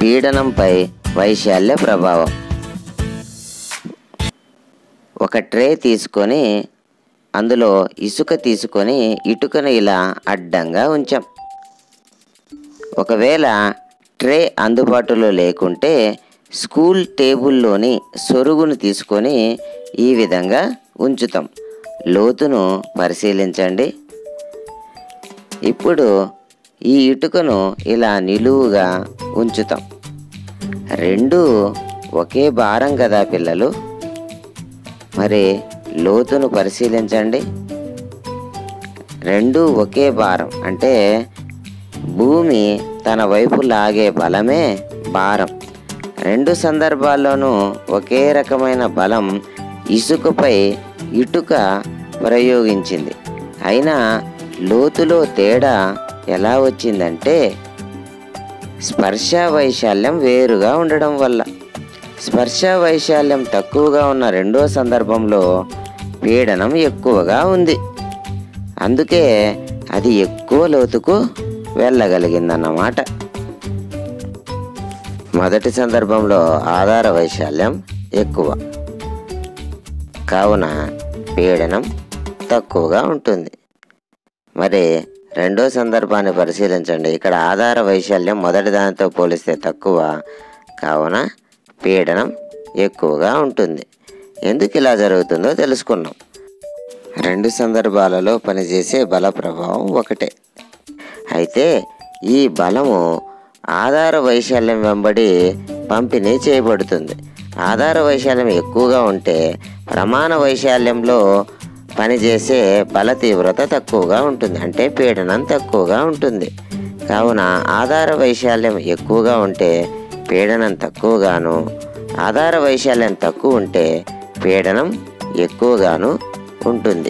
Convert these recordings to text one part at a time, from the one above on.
పీడనంపై వైశాల్య ప్రభావం ఒక ట్రే తీసుకొని అందులో ఇసుక తీసుకొని ఇటుకను ఇలా అడ్డంగా ఉంచాం ఒకవేళ ట్రే అందుబాటులో లేకుంటే స్కూల్ టేబుల్లోని సొరుగును తీసుకొని ఈ విధంగా ఉంచుతాం లోతును పరిశీలించండి ఇప్పుడు ఈ ఇటుకను ఇలా నిలువుగా ఉంచుతాం రెండు ఒకే భారం కదా పిల్లలు మరి లోతును పరిశీలించండి రెండు ఒకే భారం అంటే భూమి తన వైపు లాగే బలమే భారం రెండు సందర్భాల్లోనూ ఒకే రకమైన బలం ఇసుకపై ఇటుక ప్రయోగించింది అయినా లోతులో తేడా ఎలా వచ్చిందంటే స్పర్శ వైశాల్యం వేరుగా ఉండడం వల్ల స్పర్శ వైశాల్యం తక్కువగా ఉన్న రెండో సందర్భంలో పీడనం ఎక్కువగా ఉంది అందుకే అది ఎక్కువ లోతుకు వెళ్ళగలిగిందన్నమాట మొదటి సందర్భంలో ఆధార వైశాల్యం ఎక్కువ కావున పీడనం తక్కువగా ఉంటుంది మరి రెండో సందర్భాన్ని పరిశీలించండి ఇక్కడ ఆధార వైశాల్యం మొదటి దానితో పోలిస్తే తక్కువ కావున పీడనం ఎక్కువగా ఉంటుంది ఎందుకు ఇలా జరుగుతుందో తెలుసుకున్నాం రెండు సందర్భాలలో పనిచేసే బల ప్రభావం ఒకటే అయితే ఈ బలము ఆధార వైశాల్యం వెంబడి పంపిణీ చేయబడుతుంది ఆధార వైశాల్యం ఎక్కువగా ఉంటే ప్రమాణ వైశాల్యంలో పనిచేసే బల తీవ్రత తక్కువగా ఉంటుంది అంటే పీడనం తక్కువగా ఉంటుంది కావున ఆధార వైశాల్యం ఎక్కువగా ఉంటే పీడనం తక్కువగాను ఆధార వైశాల్యం తక్కువ ఉంటే పీడనం ఎక్కువగాను ఉంటుంది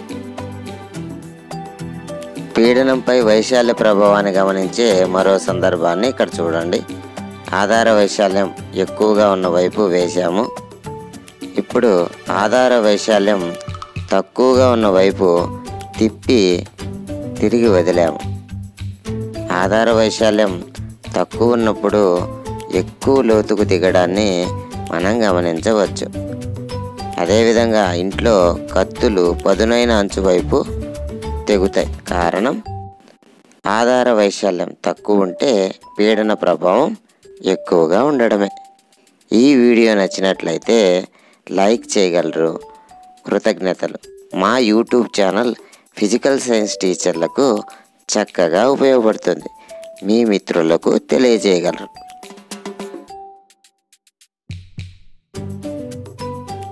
పీడనంపై వైశాల్య ప్రభావాన్ని గమనించే మరో సందర్భాన్ని ఇక్కడ చూడండి ఆధార వైశాల్యం ఎక్కువగా ఉన్న వైపు వేశాము ఇప్పుడు ఆధార వైశాల్యం తక్కువగా ఉన్న వైపు తిప్పి తిరిగి వదిలాము ఆధార వైశాల్యం తక్కువ ఉన్నప్పుడు ఎక్కువ లోతుకు దిగడాన్ని మనం గమనించవచ్చు అదేవిధంగా ఇంట్లో కత్తులు పదునైన అంచు వైపు తెగుతాయి కారణం ఆధార వైశాల్యం తక్కువ ఉంటే పీడన ప్రభావం ఎక్కువగా ఉండడమే ఈ వీడియో నచ్చినట్లయితే లైక్ చేయగలరు కృతజ్ఞతలు మా యూట్యూబ్ ఛానల్ ఫిజికల్ సైన్స్ టీచర్లకు చక్కగా ఉపయోగపడుతుంది మీ మిత్రులకు తెలియజేయగలరు